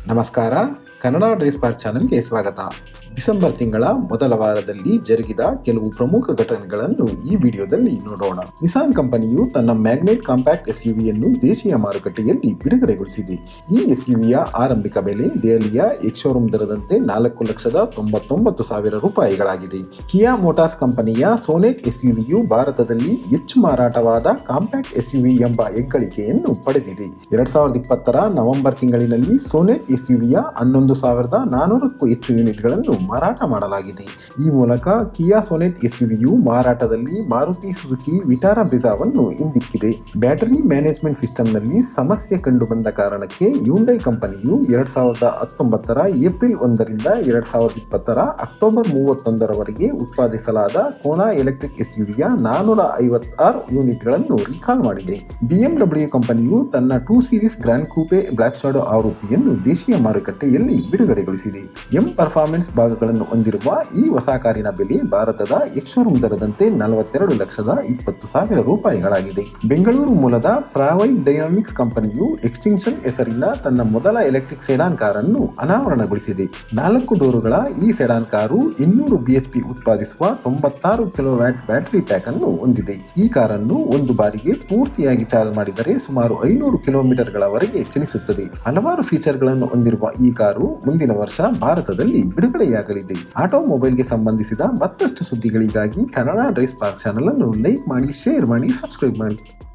ನಮಸ್ಕಾರ Kannada dress park ಚಾನೆಲ್ಗೆ ಸ್ವಾಗತ ಡಿಸೆಂಬರ್ ತಿಂಗಳ ಮೊದಲ ವಾರದಲ್ಲಿ ಜರುಗಿದ ಕೆಲವು ಪ್ರಮುಖ ಘಟನೆಗಳನ್ನು ಈ ವಿಡಿಯೋದಲ್ಲಿ ನೋಡೋಣ ನಿಸಾನ್ ಕಂಪನಿಯು ತನ್ನ ಮ್ಯಾಗ್ನೆಟ್ ಕಾಂಪ್ಯಾಕ್ಟ್ ಎಸ್ಯುವಿಯನ್ನು ದೇಶೀಯ ಮಾರುಕಟ್ಟೆಯಲ್ಲಿ ಬಿಡುಗಡೆಗೊಳಿಸಿದೆ ಈ ಎಸ್ಯುವಿಯ ಆರಂಭಿಕ ಬೆಲೆ ದೆಹಲಿಯ ಎಕ್ಶೋರೂಮ್ ದರದಂತೆ ನಾಲ್ಕು ಲಕ್ಷದ ತೊಂಬತ್ತೊಂಬತ್ತು ಸಾವಿರ ರೂಪಾಯಿಗಳಾಗಿದೆ ಕಿಯಾ ಮೋಟಾರ್ಸ್ ಕಂಪನಿಯ ಸೋನೆಟ್ ಎಸ್ಯುವಿಯು ಭಾರತದಲ್ಲಿ ಹೆಚ್ಚು ಮಾರಾಟವಾದ ಕಾಂಪ್ಯಾಕ್ಟ್ ಎಸ್ಯುವಿ ಎಂಬ ಹೆಗ್ಗಳಿಕೆಯನ್ನು ಪಡೆದಿದೆ ಎರಡ್ ಸಾವಿರದ ಇಪ್ಪತ್ತರ ನವೆಂಬರ್ ತಿಂಗಳಿನಲ್ಲಿ ಸೋನೆಟ್ ಎಸ್ಯುವಿಯ ಹನ್ನೊಂದು ಸಾವಿರದ ನಾನೂರಕ್ಕೂ ಹೆಚ್ಚು ಯೂನಿಟ್ಗಳನ್ನು ಮಾರಾಟ ಮಾಡಲಾಗಿದೆ ಈ ಮೂಲಕ ಕಿಯಾ ಸೋನೆಟ್ ಎಸ್ಯುವಿಯು ಮಾರಾಟದಲ್ಲಿ ಮಾರುತಿ ಸುಜುಕಿ ವಿಟಾರ ಬ್ರಿಜಾವನ್ನು ಹಿಂದಿಕ್ಕಿದೆ ಬ್ಯಾಟರಿ ಮ್ಯಾನೇಜ್ಮೆಂಟ್ ಸಿಸ್ಟಂನಲ್ಲಿ ಸಮಸ್ಯೆ ಕಂಡುಬಂದ ಕಾರಣಕ್ಕೆ ಯುಂಡೈ ಕಂಪನಿಯು ಎರಡ್ ಸಾವಿರದ ಹತ್ತೊಂಬತ್ತರ ಏಪ್ರಿಲ್ ಒಂದರಿಂದ ಎರಡ್ ಸಾವಿರದ ಇಪ್ಪತ್ತರ ಅಕ್ಟೋಬರ್ ಮೂವತ್ತೊಂದರವರೆಗೆ ಉತ್ಪಾದಿಸಲಾದ ಕೋನಾ ಎಲೆಕ್ಟ್ರಿಕ್ ಎಸ್ಯುವಿಯ ನಾನೂರ ಐವತ್ತಾರು ಯೂನಿಟ್ಗಳನ್ನು ರಿಕಾಲ್ ಮಾಡಿದೆ ಬಿಎಂಡಬ್ಲ್ಯೂ ಕಂಪನಿಯು ತನ್ನ two series Gran Coupe Black Shadow ಆವೃತ್ತಿಯನ್ನು ದೇಶೀಯ ಮಾರುಕಟ್ಟೆಯಲ್ಲಿ ಬಿಡುಗಡೆಗೊಳಿಸಿದೆ ಎಂ ಪರ್ಫಾರ್ಮೆನ್ಸ್ ಭಾಗಗಳನ್ನು ಹೊಂದಿರುವ ಈ ಹೊಸ ಕಾರಿನ ಬೆಲೆ ಭಾರತದ ಎಕ್ಶೋರೂಮ್ ದರದಂತೆ ನಲವತ್ತೆರಡು ಲಕ್ಷದ ಇಪ್ಪತ್ತು ಸಾವಿರ ರೂಪಾಯಿಗಳಾಗಿದೆ ಬೆಂಗಳೂರು ಮೂಲದ ಪ್ರಾವೈಟ್ ಡೈನಾಮಿಕ್ಸ್ ಕಂಪನಿಯು ಎಕ್ಸ್ಟಿಂಕ್ಷನ್ ಹೆಸರಿನ ತನ್ನ ಮೊದಲ ಎಲೆಕ್ಟ್ರಿಕ್ ಸೆಡಾನ್ ಕಾರನ್ನು ಅನಾವರಣಗೊಳಿಸಿದೆ ನಾಲ್ಕು ಡೋರುಗಳ ಈ ಸೆಡಾನ್ ಕಾರು ಇನ್ನೂರು ಬಿಎಚ್ಪಿ ಉತ್ಪಾದಿಸುವ ತೊಂಬತ್ತಾರು ಕಿಲೋವ್ಯಾಟ್ ಬ್ಯಾಟರಿ ಪ್ಯಾಕ್ ಅನ್ನು ಹೊಂದಿದೆ ಈ ಕಾರನ್ನು ಒಂದು ಬಾರಿಗೆ ಪೂರ್ತಿಯಾಗಿ ಚಾರ್ಜ್ ಮಾಡಿದರೆ ಸುಮಾರು ಐನೂರು ಕಿಲೋಮೀಟರ್ಗಳವರೆಗೆ ಚಲಿಸುತ್ತದೆ ಹಲವಾರು ಫೀಚರ್ಗಳನ್ನು ಹೊಂದಿರುವ ಈ ಕಾರು ಮುಂದಿನ ವರ್ಷ ಭಾರತದಲ್ಲಿ ಬಿಡುಗಡೆಯಾಗಲಿದೆ ಆಟೋಮೊಬೈಲ್ಗೆ ಸಂಬಂಧಿಸಿದ ಮತ್ತಷ್ಟು ಸುದ್ದಿಗಳಿಗಾಗಿ ಕನ್ನಡ ಡ್ರೈಸ್ ಪಾರ್ಕ್ ಚಾನಲ್ ಅನ್ನು ಲೈಕ್ ಮಾಡಿ ಶೇರ್ ಮಾಡಿ ಸಬ್ಸ್ಕ್ರೈಬ್ ಮಾಡಿ